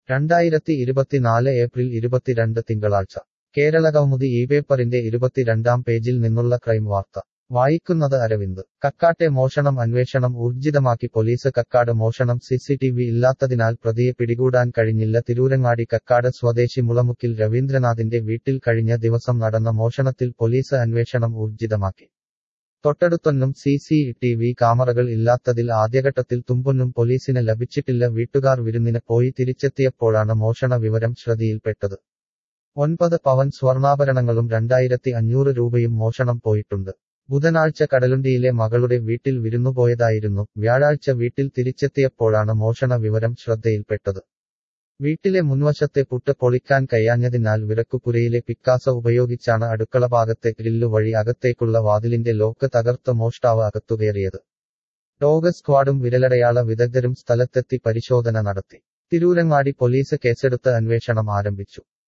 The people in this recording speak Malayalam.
രണ്ടായിരത്തി ഇരുപത്തിനാല് ഏപ്രിൽ ഇരുപത്തിരണ്ട് തിങ്കളാഴ്ച കേരളകൗമുദി ഈ പേപ്പറിന്റെ ഇരുപത്തിരണ്ടാം പേജിൽ നിന്നുള്ള ക്രൈം വാർത്ത വായിക്കുന്നത് അരവിന്ദ് കക്കാട്ടെ മോഷണം അന്വേഷണം ഊർജിതമാക്കി പോലീസ് കക്കാട് മോഷണം സിസിടിവി ഇല്ലാത്തതിനാൽ പ്രതിയെ പിടികൂടാൻ കഴിഞ്ഞില്ല തിരൂരങ്ങാടി കക്കാട് സ്വദേശി മുളമുക്കിൽ രവീന്ദ്രനാഥിന്റെ വീട്ടിൽ കഴിഞ്ഞ ദിവസം നടന്ന മോഷണത്തിൽ പോലീസ് അന്വേഷണം ഊർജിതമാക്കി തൊട്ടടുത്തൊന്നും സി സി ടി വി ക്യാമറകൾ ഇല്ലാത്തതിൽ ആദ്യഘട്ടത്തിൽ തുമ്പൊന്നും പോലീസിന് ലഭിച്ചിട്ടില്ല വീട്ടുകാർ വിരുന്നിന് പോയി തിരിച്ചെത്തിയപ്പോഴാണ് മോഷണ വിവരം ശ്രദ്ധയിൽപ്പെട്ടത് ഒൻപത് പവൻ സ്വർണ്ണാഭരണങ്ങളും രണ്ടായിരത്തി അഞ്ഞൂറ് രൂപയും മോഷണം പോയിട്ടുണ്ട് ബുധനാഴ്ച കടലുണ്ടിയിലെ മകളുടെ വീട്ടിൽ വിരുന്നുപോയതായിരുന്നു വ്യാഴാഴ്ച വീട്ടിൽ തിരിച്ചെത്തിയപ്പോഴാണ് മോഷണ വിവരം ശ്രദ്ധയിൽപ്പെട്ടത് വീട്ടിലെ മുൻവശത്തെ പുട്ട് പൊളിക്കാൻ കഴിയാഞ്ഞതിനാൽ വിറക്കുപുരയിലെ പിക്കാസ ഉപയോഗിച്ചാണ് അടുക്കള ഭാഗത്തെ ഗ്രില്ലു വഴി അകത്തേക്കുള്ള വാതിലിന്റെ ലോക്ക് തകർത്ത് മോഷ്ടാവ് അകത്തുകയറിയത് ഡോഗ് സ്ക്വാഡും വിരലടയാള വിദഗ്ധരും സ്ഥലത്തെത്തി പരിശോധന നടത്തി തിരൂരങ്ങാടി പോലീസ് കേസെടുത്ത് അന്വേഷണം ആരംഭിച്ചു